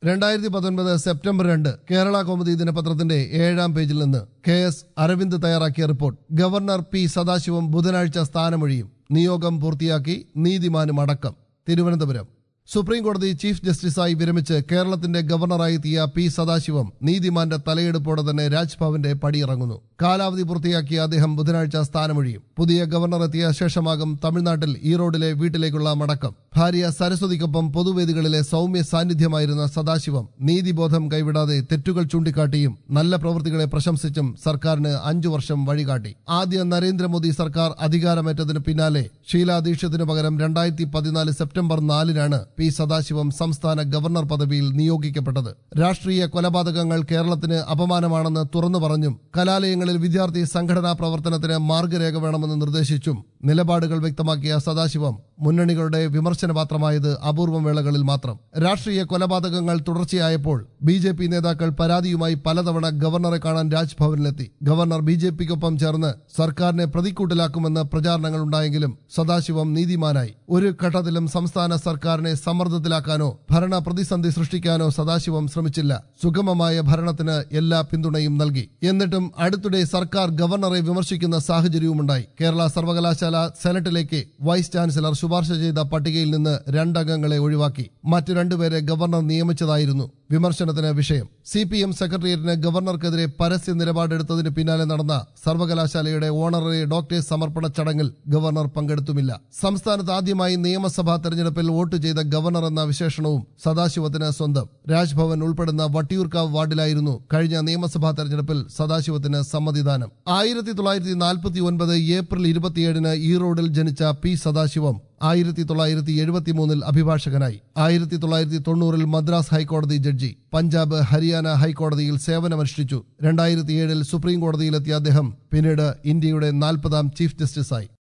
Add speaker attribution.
Speaker 1: രണ്ടായിരത്തി പത്തൊൻപത് സെപ്റ്റംബർ രണ്ട് കേരള കൗമുദി ദിനപത്രത്തിന്റെ ഏഴാം പേജിൽ നിന്ന് കെ എസ് അരവിന്ദ് തയ്യാറാക്കിയ റിപ്പോർട്ട് ഗവർണർ പി സദാശിവം ബുധനാഴ്ച സ്ഥാനമൊഴിയും നിയോഗം പൂർത്തിയാക്കി നീതിമാനും അടക്കം തിരുവനന്തപുരം സുപ്രീം കോടതി ചീഫ് ജസ്റ്റിസായി വിരമിച്ച് കേരളത്തിന്റെ ഗവർണറായി എത്തിയ പി സദാശിവം നീതിമാന്റെ തലയെടുപ്പോടെ തന്നെ രാജ്ഭവന്റെ പടിയിറങ്ങുന്നു കാലാവധി പൂർത്തിയാക്കിയ അദ്ദേഹം ബുധനാഴ്ച സ്ഥാനമൊഴിയും പുതിയ ഗവർണർ എത്തിയ ശേഷമാകും തമിഴ്നാട്ടിൽ ഈറോഡിലെ വീട്ടിലേക്കുള്ള മടക്കം ഭാര്യ സരസ്വതിക്കൊപ്പം പൊതുവേദികളിലെ സൗമ്യ സാന്നിധ്യമായിരുന്ന സദാശിവം നീതിബോധം കൈവിടാതെ തെറ്റുകൾ ചൂണ്ടിക്കാട്ടിയും നല്ല പ്രവൃത്തികളെ പ്രശംസിച്ചും സർക്കാരിന് അഞ്ചു വർഷം വഴികാട്ടി ആദ്യ നരേന്ദ്രമോദി സർക്കാർ അധികാരമേറ്റതിന് പിന്നാലെ ഷീലാ ദീക്ഷിതിനു പകരം രണ്ടായിരത്തി പതിനാല് സെപ്റ്റംബർ നാലിനാണ് പി സദാശിവം സംസ്ഥാന ഗവർണർ പദവിയിൽ നിയോഗിക്കപ്പെട്ടത് രാഷ്ട്രീയ കൊലപാതകങ്ങൾ കേരളത്തിന് അപമാനമാണെന്ന് തുറന്നു പറഞ്ഞും കലാലയങ്ങളിൽ വിദ്യാർത്ഥി സംഘടനാ പ്രവർത്തനത്തിന് മാർഗരേഖ വേണമെന്ന് നിർദ്ദേശിച്ചും നിലപാടുകൾ വ്യക്തമാക്കിയ സദാശിവം മുന്നണികളുടെ വിമർശനപാത്രമായത് അപൂർവം വേളകളിൽ മാത്രം രാഷ്ട്രീയ കൊലപാതകങ്ങൾ തുടർച്ചയായപ്പോൾ ബി ജെ പി നേതാക്കൾ പരാതിയുമായി പലതവണ ഗവർണറെ കാണാൻ രാജ്ഭവനിലെത്തി ഗവർണർ ബി ജെ പിക്കൊപ്പം ചേർന്ന് സർക്കാരിനെ പ്രതിക്കൂട്ടിലാക്കുമെന്ന് പ്രചാരണങ്ങൾ ഉണ്ടായെങ്കിലും സദാശിവം നീതിമാനായി ഒരു ഘട്ടത്തിലും സംസ്ഥാന സർക്കാരിനെ സമ്മർദ്ദത്തിലാക്കാനോ ഭരണ പ്രതിസന്ധി സൃഷ്ടിക്കാനോ സദാശിവം ശ്രമിച്ചില്ല സുഗമമായ ഭരണത്തിന് എല്ലാ പിന്തുണയും നൽകി എന്നിട്ടും അടുത്തിടെ സർക്കാർ ഗവർണറെ വിമർശിക്കുന്ന സാഹചര്യവുമുണ്ടായി കേരള സർവകലാശാല സെനറ്റിലേക്ക് വൈസ് ചാൻസലർ ശുപാർശ ചെയ്ത പട്ടികയിൽ നിന്ന് രണ്ടംഗങ്ങളെ ഒഴിവാക്കി മറ്റു രണ്ടുപേരെ ഗവർണർ നിയമിച്ചതായിരുന്നു വിമർശനത്തിന് വിഷയം സി പി എം സെക്രട്ടേറിയറ്റിന് ഗവർണർക്കെതിരെ പരസ്യ നിലപാടെടുത്തതിന് പിന്നാലെ നടന്ന സർവകലാശാലയുടെ ഓണററി ഡോക്ടേഴ്സ് സമർപ്പണ ചടങ്ങിൽ ഗവർണർ പങ്കെടുത്തുമില്ല സംസ്ഥാനത്ത് ആദ്യമായി നിയമസഭാ തെരഞ്ഞെടുപ്പിൽ വോട്ട് ചെയ്ത ഗവർണർ എന്ന വിശേഷണവും സദാശിവത്തിന് സ്വന്തം രാജ്ഭവൻ ഉൾപ്പെടുന്ന വട്ടിയൂർക്കാവ് വാർഡിലായിരുന്നു കഴിഞ്ഞ നിയമസഭാ തെരഞ്ഞെടുപ്പിൽ സദാശിവത്തിന് സമ്മതിദാനം ആയിരത്തി തൊള്ളായിരത്തി നാൽപ്പത്തി ഒൻപത് ഏപ്രിൽ ഇരുപത്തിയേഴിന് ഈറോഡിൽ ജനിച്ച പി സദാശിവം ആയിരത്തി തൊള്ളായിരത്തി എഴുപത്തിമൂന്നിൽ അഭിഭാഷകനായി ആയിരത്തി തൊള്ളായിരത്തി തൊണ്ണൂറിൽ മദ്രാസ് ഹൈക്കോടതി ജഡ്ജി പഞ്ചാബ് ഹരിയാന ഹൈക്കോടതിയിൽ സേവനമനുഷ്ഠിച്ചു രണ്ടായിരത്തി ഏഴിൽ സുപ്രീം കോടതിയിലെത്തിയ അദ്ദേഹം പിന്നീട് ഇന്ത്യയുടെ നാൽപ്പതാം ചീഫ് ജസ്റ്റിസായി